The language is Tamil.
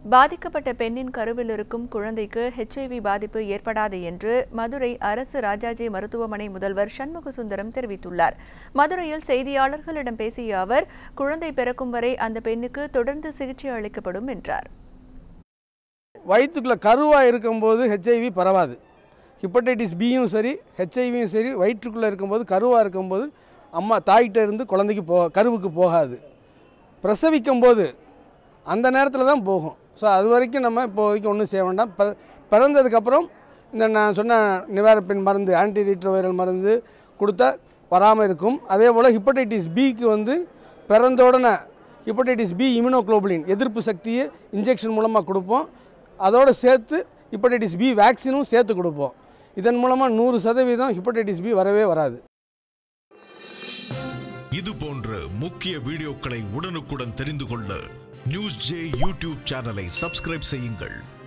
பாதிக்கப்பட்ட பெண்ணின் கருவில் இருக்கும் குழந்தைக்கு ஹெச்ஐவி பாதிப்பு ஏற்படாது என்று மதுரை அரசு ராஜாஜி மருத்துவமனை முதல்வர் சண்முக சுந்தரம் தெரிவித்துள்ளார் மதுரையில் செய்தியாளர்களிடம் பேசிய அவர் குழந்தை பிறக்கும் வரை அந்த பெண்ணுக்கு தொடர்ந்து சிகிச்சை அளிக்கப்படும் என்றார் வயிற்றுக்குள்ளே கருவாக இருக்கும்போது ஹெச்ஐவி பரவாது ஹிப்படைட்டிஸ் பியும் சரி ஹெச்ஐவியும் சரி வயிற்றுக்குள்ளே இருக்கும்போது கருவாக இருக்கும்போது அம்மா தாய்கிட்ட இருந்து குழந்தைக்கு போ கருவுக்கு போகாது பிரசவிக்கும் போது அந்த நேரத்தில் தான் போகும் ஸோ அது வரைக்கும் நம்ம இப்போதைக்கு ஒன்றும் செய்ய வேண்டாம் ப பிறந்ததுக்கப்புறம் இந்த நான் சொன்ன நிவாரப்பின் மருந்து ஆன்டி ரீட்ரோவைரல் மருந்து கொடுத்தா வராமல் இருக்கும் அதே போல் ஹிப்படைட்டிஸ் பிக்கு வந்து பிறந்தோடனே ஹிப்படைட்டிஸ் பி இம்யூனோக்ளோபுலின் எதிர்ப்பு சக்தியை இன்ஜெக்ஷன் மூலமாக கொடுப்போம் அதோடு சேர்த்து ஹிப்படைட்டிஸ் பி வேக்சினும் சேர்த்து கொடுப்போம் இதன் மூலமாக நூறு சதவீதம் ஹிப்படைட்டிஸ் பி வரவே வராது இது போன்ற முக்கிய வீடியோக்களை உடனுக்குடன் தெரிந்து கொள்ள நியூஸ் ஜே யூடியூப் சேனலை சப்ஸ்கிரைப் செய்யுங்கள்